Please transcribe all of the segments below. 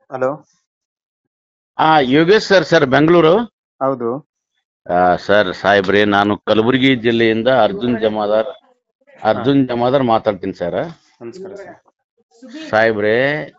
Hello ಆ Yogesh sir sir Bengaluru ಹೌದು ಆ, ಸರ್ ಸಾಹೇಬ್ರೆ ನಾನು ಕಲಬುರಗಿ ಜಿಲ್ಲೆಯಿಂದ ಅರ್ಜುನ್ ಜಮಾದಾರ್ ಅರ್ಜುನ್ ಜಮಾದಾರ್ ಮಾತಾಡ್ತೀನಿ ಸರ್ ನಮಸ್ಕಾರ ಸರ್ ಸಾಹೇಬ್ರೆ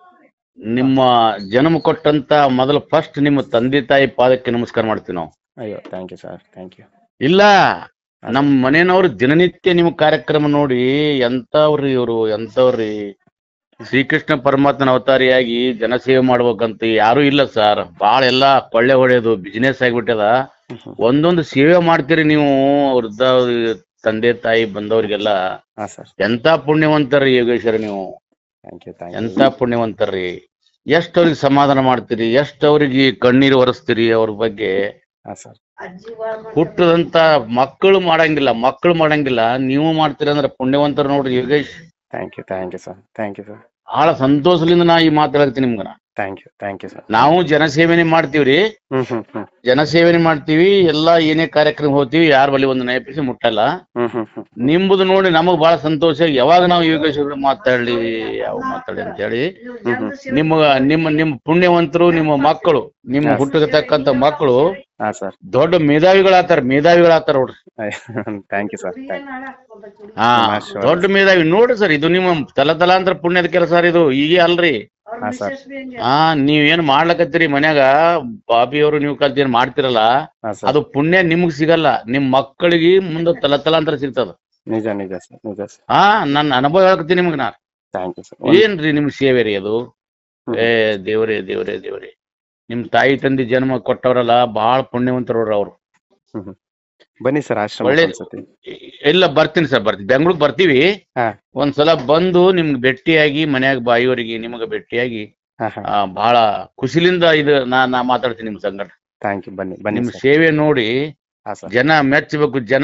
ನಿಮ್ಮ ಜನ್ಮ ಕೊಟ್ಟಂತ ಮೊದಲು ಫಸ್ಟ್ ನಿಮ್ಮ ತಂದೆ ತಾಯಿ ಪಾದಕ್ಕೆ ನಮಸ್ಕಾರ ಮಾಡ್ತೀವಿ ನಾವು ಅಯ್ಯೋ thank you sir thank you ಇಲ್ಲ ನಮ್ಮ ಮನೆಯವರು ದಿನನಿತ್ಯ ನಿಮ್ಮ ಕಾರ್ಯಕ್ರಮ ನೋಡಿ ಎಂತವ್ರಿ ಇವರು ಎಂತವ್ರಿ ಶ್ರೀಕೃಷ್ಣ ಪರಮಾತ್ಮನ ಅವತಾರಿಯಾಗಿ ಜನಸೇವೆ ಮಾಡ್ಬೇಕಂತ ಯಾರು ಇಲ್ಲ ಸರ್ ಬಾಳ ಎಲ್ಲಾ ಕೊಳ್ಳೆ ಹೊಡೆಯೋದು ಬಿಸಿನೆಸ್ ಆಗಿಬಿಟ್ಟದ ಒಂದೊಂದು ಸೇವೆ ಮಾಡ್ತೀರಿ ನೀವು ವೃದ್ಧ ತಂದೆ ತಾಯಿ ಬಂದವ್ರಿಗೆಲ್ಲ ಹಾ ಸರ್ ಎಂತ ಪುಣ್ಯವಂತರ್ರಿ ಯೋಗೇಶ್ವರ ನೀವು ಥ್ಯಾಂಕ್ ಯು ಥ್ಯಾಂಕ್ ಎಂತ ಪುಣ್ಯವಂತರ್ರಿ ಎಷ್ಟ್ ಅವ್ರಿಗೆ ಸಮಾಧಾನ ಮಾಡ್ತೀರಿ ಎಷ್ಟ್ ಅವ್ರಿಗೆ ಕಣ್ಣೀರು ಒರೆಸ್ತೀರಿ ಅವ್ರ ಬಗ್ಗೆ ಹಾ ಸರ್ ಹುಟ್ಟದಂತ ಮಕ್ಕಳು ಮಾಡಂಗಿಲ್ಲ ಮಕ್ಕಳು ಮಾಡಂಗಿಲ್ಲ ನೀವು ಮಾಡ್ತೀರಿ ಅಂದ್ರೆ ಪುಣ್ಯವಂತರು ನೋಡ್ರಿ Yogesh thank you thank you sir thank you sir ಬಹಳ ಸಂತೋಷದಿಂದ ನಾ ಈ ಮಾತಾಡ್ತೀನಿ ನಿಮ್ಗ thank you thank you sir ನಾವು ಜನಸೇವೆನೆ ಮಾಡ್ತೀವ್ರಿ ಹ್ಮ್ ಹ್ಮ್ ಹ್ಮ್ ಜನಸೇವೆನೆ ಮಾಡ್ತೀವಿ ಎಲ್ಲಾ ಏನೇ ಕಾರ್ಯಕ್ರಮ ಹೋಗ್ತೀವಿ ಯಾರ ಬಳಿ ಒಂದು ನಯ ಪೈಸೆ ಮುಟ್ಟಲ್ಲ ಹ್ಮ್ ಹ್ಮ್ ಹ್ಮ್ ನಿಂಬುದು ನೋಡಿ ನಮಗ್ ಬಹಳ ಸಂತೋಷ ಯಾವಾಗ ನಾವು ಯೋಗೇಶ್ವರ ಮಾತಾಡ್ಲಿ ಯಾವ ಮಾತಾಡಿ ಅಂತ ಹೇಳಿ ಹ್ಮ್ ಹ್ಮ್ ನಿಮ್ಮ ನಿಮ್ಮ ನಿಮ್ಮ ಪುಣ್ಯವಂತರು ನಿಮ್ಮ ಮಕ್ಕಳು ನಿಮ್ಮ ಹುಟ್ಟತಕ್ಕಂತ ಮಕ್ಕಳು ಹಾ ಸರ್ ದೊಡ್ಡ ಮೇಧಾವಿಗಳಾತಾರ ಮೇಧಾವಿಗಳಾತಾರ ನೋಡ್ರಿ ಥ್ಯಾಂಕ್ ಯು ಸರ್ ಥ್ಯಾಂಕ್ ಹಾ ದೊಡ್ಡ ಮೇಧಾವಿ ನೋಡ್ರಿ ಸರ್ ಇದು ನಿಮ್ಮ ತಲತಲಾಂತರ ಪುಣ್ಯದ ಕೆಲಸ ಇದು ಈಗ ಅಲ್ರಿ ಹಾ ಸರ್ ಹಾ ನೀವೇನ್ ಮಾಡ್ಲಕತ್ತೀರಿ ಮನ್ಯಾಗ ಬಾಬಿ ಅವರು ನೀವು ಕಲ್ತ ಏನ್ ಮಾಡ್ತಿರಲ್ಲ ಹಾ ಸರ್ ಅದು ಪುಣ್ಯ ನಿಮ್ಗ್ ಸಿಗಲ್ಲ ನಿಮ್ ಮಕ್ಕಳಿಗೆ ಮುಂದೆ ತಲತಲಾಂತರ ಸಿಗ್ತದ ನಿಜ ನಿಜ ಸರ್ ನಿಜ ಸರ್ ಹಾ ನನ್ನ ಅನುಭವ ಹೇಳ್ತೀನಿ ನಿಮ್ಗೆ ನಾ ಥ್ಯಾಂಕ್ ಯು ಸರ್ ಏನ್ರಿ ನಿಮ್ ಸೇವೆ ರೀ ಅದು ಏ ದೇವ್ರೇ ದೇವ್ರೇ ದೇವ್ರೇ ನಿಮ್ ತಾಯಿ ತಂದೆ ಜನ್ಮ ಕೊಟ್ಟವ್ರಲ್ಲ ಬಹಳ ಪುಣ್ಯವಂತರವ್ರ ಅವ್ರು ಹ್ಮ್ ಹ್ಮ್ ಬನ್ನಿ ಸರ್ ಆಶ್ರಮ ಒಳ್ಳೆ- ಅನ್ಸತಿ ಇಲ್ಲ ಬರ್ತೀನಿ ಸರ್ ಬರ್ತೀನಿ ಬೆಂಗ್ಳೂರ್ ಬರ್ತೀವಿ ಹಾ ಒಂದ್ಸಲ ಬಂದು ನಿಮ್ಗೆ ಭೇಟಿಯಾಗಿ ಮನ್ಯಾಗ ಬಾಯಿಯವರಿಗೆ ನಿಮಗ ಭೇಟಿಯಾಗಿ ಹಾ ಹಾ ಆ, ಬಹಳ ಖುಷಿಲಿಂದ ಇದು ನಾ ನಾ ಮಾತಾಡ್ತೀನಿ ನಿಮ್ ಸಂಗಡ ಥ್ಯಾಂಕ್ ಯು ಬನ್ನಿ ಬನ್ನಿ ನಿಮ್ ಸರ್ ಸೇವೆ ನೋಡಿ ಹಾ ಸರ್ ಜನ ಮೆಚ್ಚಬೇಕು ಜನ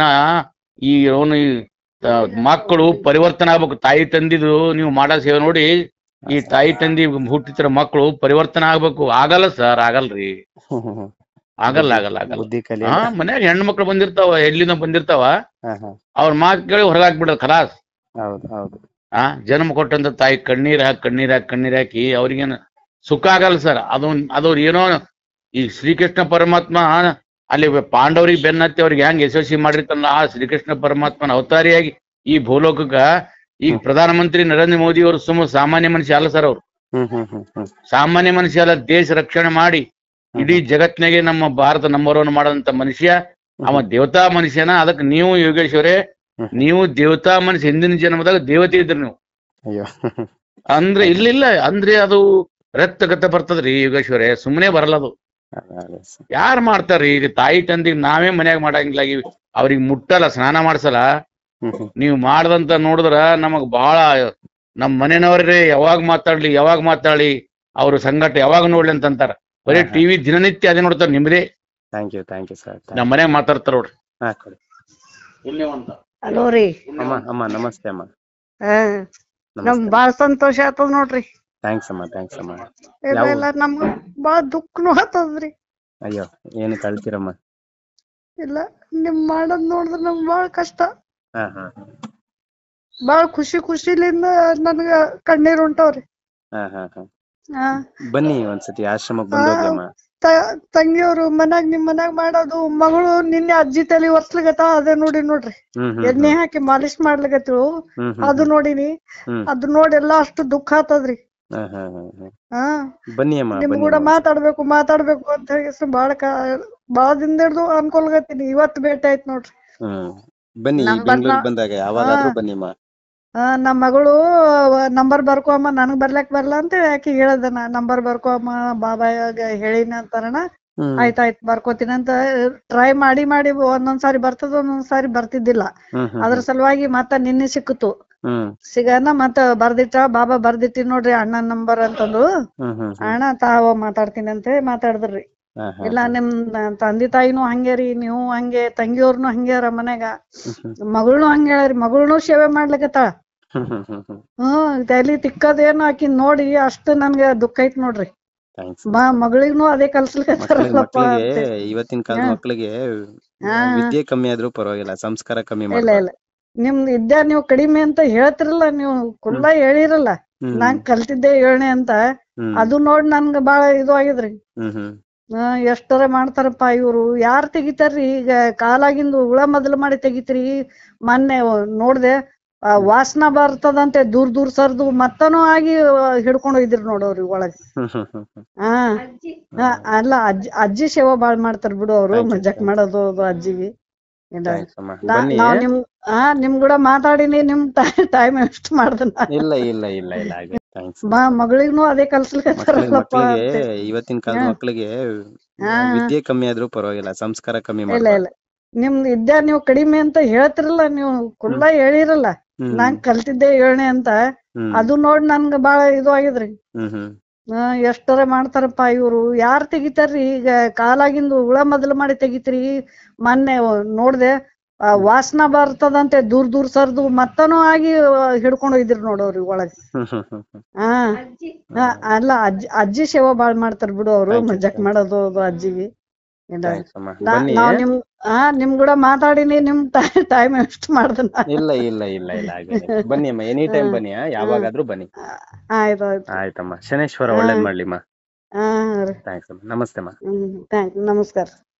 ಈ ಅವನು ಈ ಆ, ಮಕ್ಕಳು ಪರಿವರ್ತನೆ ಆಗ್ಬೇಕು ತಾಯಿ ತಂದಿದು ನೀವು ಮಾಡೋ ಸೇವೆ ನೋಡಿ ಈ ತಾಯಿ ತಂದಿ ಹುಟ್ಟಿತರ ಮಕ್ಕಳು ಪರಿವರ್ತನೆ ಆಗ್ಬೇಕು ಆಗಲ್ಲ ಸರ್ ಆಗಲ್ರಿ ಹ್ಮ್ ಹ್ಮ್ ಹ್ಮ್ ಆಗಲ್ಲ ಆಗಲ್ಲ ಆಗಲ್ಲ ಬುದ್ಧಿ ಕಲಿ ಹಾ ಮನ್ಯಾಗ ಹೆಣ್ಣು ಮಕ್ಳು ಬಂದಿರ್ತಾವ ಎಲ್ಲಿಂದ ಬಂದಿರ್ತಾವ ಹಾ ಹಾ ಅವ್ರ ಮಾತು ಕೇಳಿ ಹೊರಗಾಕ್ಬಿಡೋದು ಖಲಾಸ್ ಹೌದು ಹೌದು ಆ ಜನ್ಮ ಕೊಟ್ಟಂತ ತಾಯಿ ಕಣ್ಣೀರ್ ಹಾಕಿ ಕಣ್ಣೀರ್ ಹಾಕಿ ಕಣ್ಣೀರ್ ಹಾಕಿ ಅವ್ರಿಗೇನು ಸುಖ ಆಗಲ್ಲ ಸರ್ ಅದು ಅದು ಏನೋ ಈ ಶ್ರೀಕೃಷ್ಣ ಪರಮಾತ್ಮ ಅಲ್ಲಿ ಪಾಂಡವರಿಗೆ ಬೆನ್ನತ್ತಿ ಅವ್ರಿಗೆ ಹೆಂಗ್ ಯಶಸ್ವಿ ಮಾಡಿರ್ತಾನಲ್ಲ ಆ ಶ್ರೀಕೃಷ್ಣ ಪರಮಾತ್ಮನ ಅವತಾರಿಯಾಗಿ ಈ ಭೂಲೋಕಕ್ಕ ಈಗ ಪ್ರಧಾನಮಂತ್ರಿ ನರೇಂದ್ರ ಮೋದಿ ಅವರು ಸುಮ್ಮ ಸಾಮಾನ್ಯ ಮನುಷ್ಯ ಅಲ್ಲ ಸರ್ ಅವ್ರು ಹ್ಮ್ ಹ್ಮ್ ಹ್ಮ್ ಹ್ಮ್ ಸಾಮಾನ್ಯ ಮನುಷ್ಯ ಅಲ್ಲ ದೇಶ ರಕ್ಷಣೆ ಮಾಡಿ ಇಡೀ ಜಗತ್ನಾಗೆ ನಮ್ಮ ಭಾರತ ನಂಬರ್ ಒನ್ ಮಾಡದಂತ ಮನುಷ್ಯ ಅವ ದೇವತಾ ಮನುಷ್ಯನ ಅದಕ್ಕೆ ನೀವು ಯೋಗೇಶ್ವರೇ ಹ್ಮ್. ನೀವು ದೇವತಾ ಮನುಷ್ಯ ಹಿಂದಿನ ಜನ್ಮದಾಗ ದೇವತೆ ಇದ್ರಿ ನೀವು ಅಯ್ಯೋ ಅಂದ್ರೆ ಇಲ್ಲ ಇಲ್ಲ ಅಂದ್ರೆ ಅದು ರಕ್ತಗತ ಬರ್ತದ್ರಿ ಯೋಗೇಶ್ವರೇ ಸುಮ್ಮನೆ ಬರಲ್ಲ ಅದು ಅದೇ ಅದೇ ಸರ್ ಯಾರ್ ಮಾಡ್ತಾರ್ರಿ ಈಗ ತಾಯಿ ತಂದಿಗ್ ನಾವೇ ಮನ್ಯಾಗ ಮಾಡಂಗಿಲ್ಲ ಈಗ ಅವ್ರಿಗೆ ಮುಟ್ಟಲ್ಲ ಸ್ನಾನ ಮಾಡ್ಸಲ್ಲ ಹ್ಮ್ ಹ್ಮ್ ನೀವು ಮಾಡ್ದಂತ ನೋಡಿದ್ರ ನಮಗ್ ಬಹಳ ನಮ್ ಮನೆಯವ್ರೇ ಯಾವಾಗ ಮಾತಾಡ್ಲಿ ಯಾವಾಗ ಮಾತಾಡ್ಲಿ ಅವ್ರ ಸಂಗಟ ಯಾವಾಗ ನೋಡ್ಲಿ ಅಂತ ಅಂತಾರ ಬರೀ ಹಾ, ಹಾ. ಟಿವಿ ದಿನನಿತ್ಯ ಅದೇ ನೋಡ್ತಾರ ನಿಮ್ದೇ thank you thank you sir ನಮ್ ಮನ್ಯಾಗ ಮಾತಾಡ್ತಾರ ನೋಡ್ರಿ ಹಾ ಕೊಡಿ ಪುಣ್ಯವಂತ ಹಲೋ ರೀ ಅಮ್ಮ ಅಮ್ಮ ನಮಸ್ತೆ ಅಮ್ಮ ಹಾ ನಮ್ಗ್ ನಮಸ್ತೆ ಬಾಳ ಸಂತೋಷ ಆತದ ನೋಡ್ರಿ ಥ್ಯಾಂಕ್ಸ್ ಅಮ್ಮ ಥ್ಯಾಂಕ್ಸ್ ಅಮ್ಮ ಇಲ್ಲ ಯಾವ- ಇಲ್ಲ ನಮ್ಗ ಬಾಳ ದುಃಖನು ಆತದ್ರಿ ಅಯ್ಯೋ ಏನು ಕಳ್ತೀರಮ್ಮ ಇಲ್ಲ ನಿಮ್ ಮಾಡೋದ್ ನೋಡಿದ್ರ ನಮ್ಗ್ ಬಾಳ ಕಷ್ಟ ಹಾ ಹಾ ಬಾಳ ಖುಷಿ ಖುಷಿಲಿಂದ ನನ್ಗ ಕಣ್ಣೀರ್ ಹೊಂಟವ್ರಿ ಹಾ ಹಾ ಹಾ ಹಾ ಬನ್ನಿ ಒಂದ್ಸತಿ ಆಶ್ರಮಕ್ಕೆ ಬಂದೋಗಿ ಅಮ್ಮ ತ- ತಂಗಿಯವ್ರು ಮನ್ಯಾಗ ನಿಮ್ ಮನ್ಯಾಗ ಮಾಡೋದು ಮಗಳು ನಿನ್ನೆ ಅಜ್ಜಿ ತಲಿ ಒರ್ಸ್ಲಿಗತ್ತ ಅದೇ ನೋಡಿ ನೋಡ್ರಿ ಹ್ಮ್ ಹ್ಮ್ ಎಣ್ಣೆ ಹಾಕಿ ಮಾಲಿಶ್ ಮಾಡ್ಲಿಕತ್ರು ಹ್ಮ್ ಹ್ಮ್ ಅದು ನೋಡಿನಿ ಹ್ಮ್ ಅದ್ ನೋಡಿ ಎಲ್ಲಾ ಅಷ್ಟು ದುಃಖ ಆತದ್ರಿ ಹಾ ಹಾ ಹಾ ಹಾ ಹಾ ಬನ್ನಿ ಅಮ್ಮ ನಿಮ್ ಬನ್ನಿ ಕೂಡ ಅಮ್ಮ. ಮಾತಾಡ್ಬೇಕು ಮಾತಾಡ್ಬೇಕು ಅಂತ ಹೇಳಿ ಬಾಳ ಕ ಬಾಳ ದಿನದ ಹಿಡ್ದು ಅನ್ಕೊಳ್ಗತ್ತೀನಿ ಇವತ್ತು ಭೇಟಿ ಆಯ್ತು ನೋಡ್ರಿ ಹ್ಮ್ ಬನ್ನಿ ಈ Number ಬೆಂಗ್ಳೂರ್ ನ- ಬಂದಾಗ ಯಾವಾಗಾದ್ರೂ ಹಾ. ಬನ್ನಿ ಅಮ್ಮ ಆ ನಮ್ ಮಗಳು ನಂಬರ್ ಬರ್ಕೊ ಅಮ್ಮ ನನಗ್ ಬರ್ಲಕ್ ಬರಲ್ಲ ಅಂತ ಹೇಳಿ ಆಕಿ ಹೇಳ್ದೆ ನಾ ನಂಬರ್ ಬರ್ಕೊ ಅಮ್ಮ ಬಾಬಾಗ ಹೇಳಿನ ಅಂತಾರಣ ಹ್ಮ್ ಆಯ್ತಾಯ್ತು ಬರ್ಕೋತೀನಿ ಅಂತ ಟ್ರೈ ಮಾಡಿ ಮಾಡಿ ಒಂದೊಂದ್ ಸಾರಿ ಬರ್ತದ ಒಂದೊಂದ್ ಸಾರಿ ಬರ್ತಿದ್ದಿಲ್ಲ ಹ್ಮ್ ಹ್ಮ್ ಅದ್ರ ಸಲುವಾಗಿ ಮತ್ತ ನಿನ್ನೆ ಸಿಕ್ಕಿತು ಹ್ಮ್ ಸಿಗನ ಮತ್ತ ಬರ್ದಿಟ್ಟ ಬಾಬಾ ಬರ್ದಿಟ್ಟಿ ನೋಡ್ರಿ ಅಣ್ಣನ್ ನಂಬರ್ ಅಂತಂದು ಹ್ಮ್ ಹ್ಮ್ ಹ್ಮ್ ಅಣ್ಣ ತಾವ ಮಾತಾಡ್ತೀನಿ ಅಂತ ಹೇಳಿ ಮಾತಾಡಿದ್ರಿ ಹಾ ಹಾ ಇಲ್ಲ ನಿಮ್ ತಂದೆ ತಾಯಿನೂ ಹಂಗೆ ರೀ ನೀವು ಹಂಗೆ ತಂಗಿಯವ್ರನು ಹಂಗೆ ಅರ ಮನ್ಯಾಗ ಮಗಳ್ನು ಹಂಗೆ ಹೇಳ್ರಿ ಮಗಳ್ನು ಸೇವೆ ಮಾಡ್ಲಿಕತ್ತಾಳ ಹ್ಮ್ ಹ್ಮ್ ಹ್ಮ್ ಹ್ಮ್ ಹ್ಮ್ ತಲಿ ತಿಕ್ಕದೇನು ಆಕಿ ನೋಡಿ ಅಷ್ಟ್ ನನ್ಗೆ ದುಃಖ ಐತ್ ನೋಡ್ರಿ ಥ್ಯಾಂಕ್ಸ್ ಬಾ ಮಗಳಿಗ್ನು ಅದೇ ಮಕ್ಳಿಗೆ ಕಲ್ಸ್ಲಿಕತ್ತಾರಲ್ಲಪ್ಪ ಮಕ್ಳಿಗೆ ಅಂತ ಇವತ್ತಿನ ಕಾಲದ ಹಾ. ಮಕ್ಳಿಗೆ ಹಾ. ವಿದ್ಯೆ ಕಮ್ಮಿ ಆದ್ರೂ ಪರವಾಗಿಲ್ಲ ಸಂಸ್ಕಾರ ಕಮ್ಮಿ ಇಲ್ಲ ಮಾಡ್ಬಾರ್ದು ಇಲ್ಲ ನಿಮ್ ವಿದ್ಯಾ ನೀವು ಕಡಿಮೆ ಅಂತ ಹೇಳ್ತಿರಲ್ಲ ನೀವು ಕುಲ್ಲ ಹೇಳಿರಲ್ಲ ಹ್ಮ್ ನಾನ್ ಕಲ್ತಿದ್ದೆ ಏಳ್ನೆ ಅಂತ ಹ್ಮ್ ಅದು ನೋಡಿ ನನ್ಗ ಬಾಳ ಇದು ಆಗಿದ್ರಿ ಹ್ಮ್ ಹ್ಮ್ ಆ, ಎಷ್ಟರ ಮಾಡ್ತಾರಪ್ಪ ಇವ್ರು ಯಾರ್ ತೆಗಿತಾರ್ರಿ ಈಗ ಕಾಲಾಗಿಂದು ಹುಳ ಮೊದಲು ಮಾಡಿ ತೆಗಿತ್ರಿ ಮೊನ್ನೆ ನೋಡ್ದೆ ಆ, ವಾಸನ ಬರ್ತದಂತೆ ದೂರ್ ದೂರ್ ಸರ್ದು ಮತ್ತನೂ ಆಗಿ ಹಿಡ್ಕೊಂಡು ಹೋಯ್ದಿರಿ ನೋಡವ್ರಿ ಒಳಗ್ ಹ್ಮ್ ಹ್ಮ್ ಹ್ಮ್ ಹ್ಮ್ ಹಾ ಆ, ಅಲ್ಲ ಅಜ್ಜಿ ಅಜ್ಜಿ ಸೇವಾ ಬಾಳ್ ಮಾಡ್ತಾರ ಬಿಡು ಅವ್ರು Thank you, ಮಜಾಕ್ thank you. ಮಾಡೋದು ಅದು ಅಜ್ಜಿಗೆ ಇಲ್ಲ Thanks ಅಮ್ಮ ನಾ- ಬನ್ನಿ ನಾವ್ ನಿಮ್ ಹಾ ನಿಮ್ ಕೂಡ ಮಾತಾಡಿನಿ ನಿಮ್ ಟೈಮ್ ವೇಸ್ಟ್ ಮಾಡ್ದೆ ನಾ. ಇಲ್ಲ ಇಲ್ಲ ಇಲ್ಲ ಇಲ್ಲ ಹಾಗೆ ಥ್ಯಾಂಕ್ಸ್ ಬಾ ಮಗಳಿಗ್ನು ಅದೇ ಮಕ್ಕಳಿಗೆ ಕಲ್ಸ್ಲಿಕತ್ತಾರಲ್ಲಪ್ಪ ಮಕ್ಕಳಿಗೆ ಅಂತ ಇವತ್ತಿನ ಕಾಲದ ಹಾ. ಮಕ್ಕಳಿಗೆ ಹಾ. ವಿದ್ಯೆ ಕಮ್ಮಿ ಆದ್ರೂ ಪರವಾಗಿಲ್ಲ ಸಂಸ್ಕಾರ ಕಮ್ಮಿ ಇಲ್ಲ ಮಾಡ್ಬಾರ್ದು ಇಲ್ಲ ನಿಮ್ದು ವಿದ್ಯಾ ನೀವು ಕಡಿಮೆ ಅಂತ ಹೇಳ್ತಿರಲ್ಲ ನೀವು ಕುಲ್ಲ ಹೇಳಿರಲ್ಲ ಹ್ಮ್ ನಾನ್ ಕಲ್ತಿದ್ದೆ ಏಳ್ನೆ ಅಂತ ಹ್ಮ್ ಅದು ನೋಡ್ ನನ್ಗ ಬಾಳ ಇದು ಆಗಿದ್ರಿ ಹ್ಮ್ ಹ್ಮ್ ಆ, ಎಷ್ಟರ ಮಾಡ್ತಾರಪ್ಪ ಇವ್ರು ಯಾರ್ ತೆಗಿತಾರ್ರಿ ಈಗ ಕಾಲಾಗಿಂದು ಹುಳ ಮೊದಲು ಮಾಡಿ ತೆಗಿತ್ರಿ ಮೊನ್ನೆ ನೋಡ್ದೆ ಆ, ವಾಸನ ಬರ್ತದಂತೆ ದೂರ್ ದೂರ್ ಸರ್ದು ಮತ್ತನೂ ಆಗಿ ಹಿಡ್ಕೊಂಡು ಹೋಯ್ದಿರಿ ನೋಡವ್ರಿ ಒಳಗ್ ಹ್ಮ್ ಹ್ಮ್ ಹ್ಮ್ ಹ್ಮ್ ಹಾ ಆ, ಅಲ್ಲ ಅಜ್ಜಿ ಅಜ್ಜಿ ಸೇವಾ ಬಾಳ್ ಮಾಡ್ತಾರ ಬಿಡು ಅವ್ರು Thank you, ಮಜಾಕ್ thank you. ಮಾಡೋದು ಅದು ಅಜ್ಜಿಗೆ ಇಲ್ಲ ಥ್ಯಾಂಕ್ಸ್ ಅಮ್ಮ ನಾ- ಬನ್ನಿ ನಾವ್ ನಿಮ್ ಹಾ ನಿಮ್ ಕೂಡ ಮಾತಾಡಿನಿ ನಿಮ್ ಟೈಮ್ ವೇಸ್ಟ್ ಮಾಡ್ದೆ ನಾ. ಇಲ್ಲ ಇಲ್ಲ ಇಲ್ಲ ಇಲ್ಲ ಹಾಗೆ ಬನ್ನಿ ಅಮ್ಮ ಎನಿ ಟೈಮ್ ಬನ್ನಿ ಆ, ಯಾವಾಗಾದ್ರೂ ಬನ್ನಿ ಆಯ್ತು ಆಯ್ತು ಆಯ್ತಮ್ಮ ಶನೇಶ್ವರ ಹಾ. ಒಳ್ಳೇದ್ ಮಾಡ್ಲಿಮ್ಮ ಹಾ ರೀ ಥ್ಯಾಂಕ್ಸ್ ಅಮ್ಮ ನಮಸ್ತೆ ಅಮ್ಮ ಹ್ಮ್ ಥ್ಯಾಂಕ್ ನಮಸ್ಕಾರ